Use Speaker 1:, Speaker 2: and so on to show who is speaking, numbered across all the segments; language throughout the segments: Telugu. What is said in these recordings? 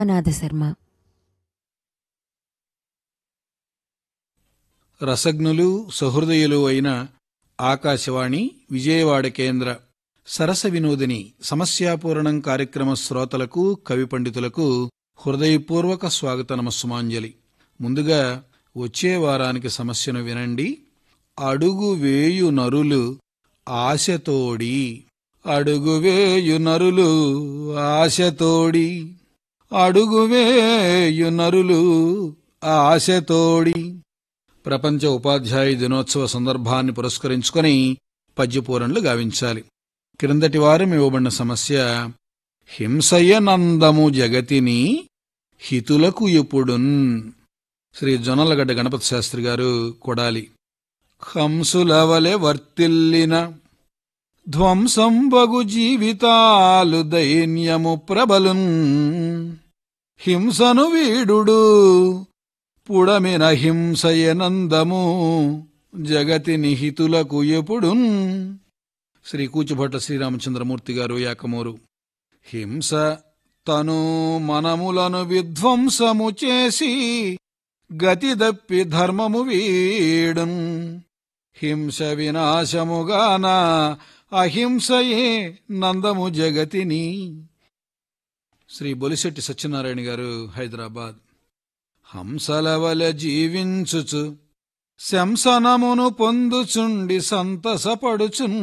Speaker 1: అనాథ శర్మ
Speaker 2: రసజ్ఞులు సహృదయులు అయిన ఆకాశవాణి విజయవాడ కేంద్ర సరస వినోదిని సమస్యాపూరణం కార్యక్రమ శ్రోతలకు కవి పండితులకు హృదయపూర్వక స్వాగత నమస్సుమాంజలి ముందుగా వచ్చే వారానికి సమస్యను వినండి అడుగు వేయు నరులు ఆశతోడి అడుగు వేయు నరులు ఆశతోడి అడుగు వేయు నరులు ఆశతోడి ప్రపంచ ఉపాధ్యాయ దినోత్సవ సందర్భాన్ని పురస్కరించుకొని పద్యపూరణలు గావించాలి క్రిందటి వారం ఇవ్వబడిన సమస్య హింసయ నందము జగతిని హితులకు ఎప్పుడున్ శ్రీ జొన్నలగడ్డ గణపతి శాస్త్రి గారు కొడాలి హంసులవలె వర్తిల్లిన ధ్వంసంబగు జీవితాలు దైన్యము ప్రబలున్ హింసను వీడుడు పుడమిన హింసయనందము జగతి నిహితులకు ఎప్పుడున్ శ్రీ కూచుభట్ల శ్రీరామచంద్రమూర్తి గారు యాకమూరు హింస తను మనములను విధ్వంసము చేసి గతి దప్పి ధర్మము వీడున్ హింస వినాశముగాన అహింసయే నందము జగతిని శ్రీ బొలిశెట్టి సత్యనారాయణ గారు హైదరాబాద్ హంసలవల జీవించుచు శంసనమును పొందుచుండి సంతసపడుచున్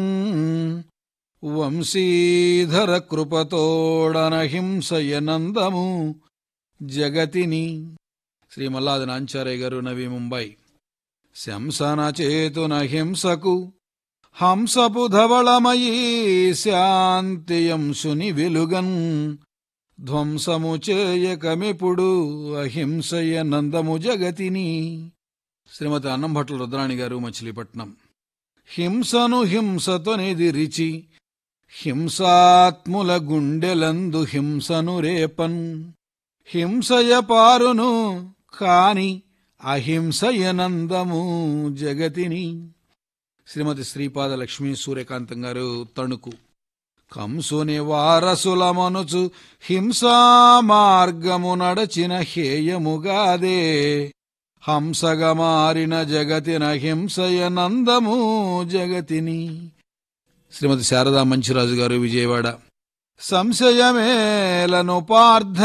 Speaker 2: వంశీధర కృపతోడన హింసయనందము జగతిని శ్రీ మల్లాది నాంచారయ్య గారు నవి ముంబై శంసన చేతున హింసకు హంసపు ధవళమయీ శాంతియంశుని వెలుగన్ ధ్వంసము చేయకమిప్పుడు అహింసయ నందము జగతిని శ్రీమతి అన్నంభట్ల రుద్రాణి గారు మచిలీపట్నం హింసను హింసతో నిదిరిచి హింసాత్ముల గుండెలందు హింసను రేపన్ హింసయ పారును కాని అహింసయ నందము జగతిని శ్రీమతి శ్రీపాద లక్ష్మీ సూర్యకాంతం గారు తణుకు కంసుని వారసులమనుచు హింసా మార్గము నడచిన హేయముగాదే హంసగా మారిన జగతిన హింసయ నందము జగతిని శ్రీమతి శారదా మంచిరాజు గారు విజయవాడ సంశయమేలను పార్థ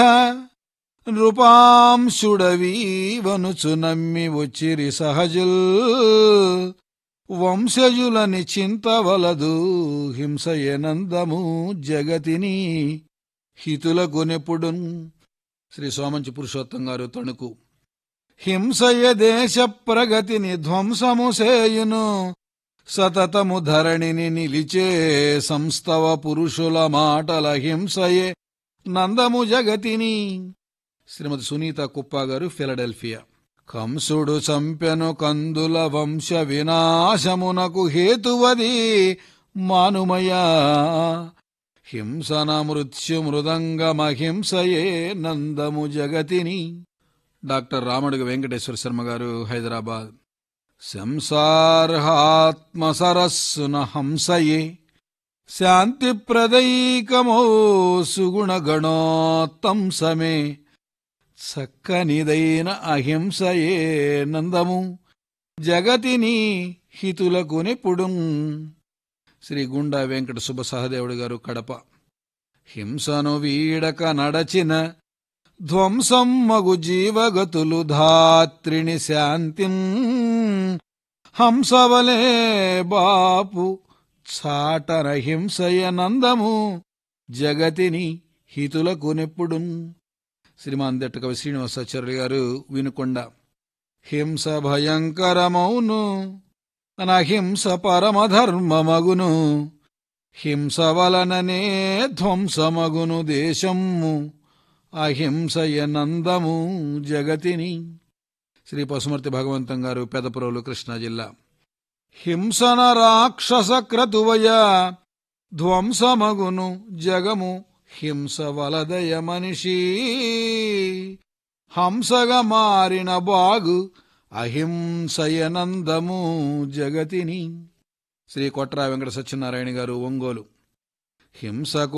Speaker 2: నృపాంశుడవీవనుచు నమ్మి వచ్చిరి సహజుల్ వంశజులని చింతవలదు హింసయనందము జగతిని హితులకు నెప్పుడున్ శ్రీ సోమంచి పురుషోత్తం గారు తణుకు హింసయ దేశ ప్రగతిని ధ్వంసము సేయును సతతము ధరణిని నిలిచే సంస్తవ పురుషుల మాటల హింసయే నందము జగతిని శ్రీమతి సునీత కుప్ప గారు ఫిలడెల్ఫియా కంసుడు చంపెను కందుల వంశ వినాశమునకు హేతువది మానుమయా హింసన మృత్యు మృదంగమహింసయే నందము జగతిని డాక్టర్ రామడుగ వెంకటేశ్వర శర్మ గారు హైదరాబాద్ శంసార్హాత్మ సరస్సున హంసయే శాంతిప్రదైకమో సుగుణగణోత్తంసమే చక్కనిదైన అహింసయే నందము జగతిని హితులకు నెప్పుడు శ్రీ గుండా వెంకట సుబ్బ సహదేవుడు గారు కడప హింసను వీడక నడచిన ధ్వంసం మగు జీవగతులు ధాత్రిని శాంతిన్ హంసవలే బాపు చాటన హింసయ నందము జగతిని హితులకు నెప్పుడున్ శ్రీమాన్ దట్టకవి శ్రీనివాసాచార్యులు గారు వినుకొండ హింస భయంకరమౌను అనహింస పరమధర్మమగును హింస వలననే ధ్వంసమగును దేశము అహింసయ నందము జగతిని శ్రీ పశుమర్తి భగవంతం గారు పెదపురవులు కృష్ణా జిల్లా హింసన రాక్షస క్రతువయ ధ్వంసమగును జగము హింస వలదయ మనిషి హంసగా మారిన బాగు అహింసయనందము జగతిని శ్రీ కొట్రా వెంకట సత్యనారాయణ గారు ఒంగోలు హింసకు